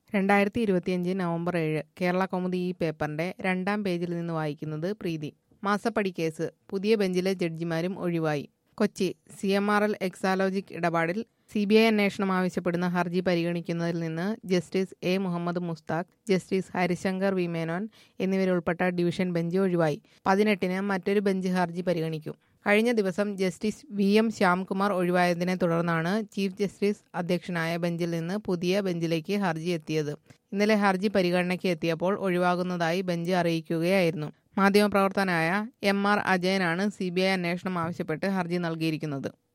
രണ്ടായിരത്തി ഇരുപത്തിയഞ്ച് നവംബർ ഏഴ് കേരള കൗമുദി ഈ പേപ്പറിന്റെ രണ്ടാം പേജിൽ നിന്ന് വായിക്കുന്നത് പ്രീതി മാസപ്പടി കേസ് പുതിയ ബെഞ്ചിലെ ജഡ്ജിമാരും ഒഴിവായി Kochi C M R L Exalogic ഇടപാടിൽ സി ബി ഐ അന്വേഷണം ആവശ്യപ്പെടുന്ന ഹർജി പരിഗണിക്കുന്നതിൽ നിന്ന് justice A Muhammad Mustaque justice Harishankar V Menon എന്നിവരുൾപ്പെട്ട ഡിവിഷൻ ബെഞ്ച് ഒഴിവായി പതിനെട്ടിന് മറ്റൊരു ബെഞ്ച് ഹർജി പരിഗണിക്കും കഴിഞ്ഞ ദിവസം ജസ്റ്റിസ് വി എം ശ്യാംകുമാർ ഒഴിവായതിനെ തുടർന്നാണ് ചീഫ് ജസ്റ്റിസ് അധ്യക്ഷനായ ബെഞ്ചിൽ നിന്ന് പുതിയ ബെഞ്ചിലേക്ക് ഹർജി എത്തിയത് ഇന്നലെ ഹർജി പരിഗണനയ്ക്ക് എത്തിയപ്പോൾ ഒഴിവാകുന്നതായി ബെഞ്ച് അറിയിക്കുകയായിരുന്നു മാധ്യമപ്രവർത്തകനായ എം ആർ അജയനാണ് സി ബി ഐ അന്വേഷണം ആവശ്യപ്പെട്ട് ഹർജി നൽകിയിരിക്കുന്നത്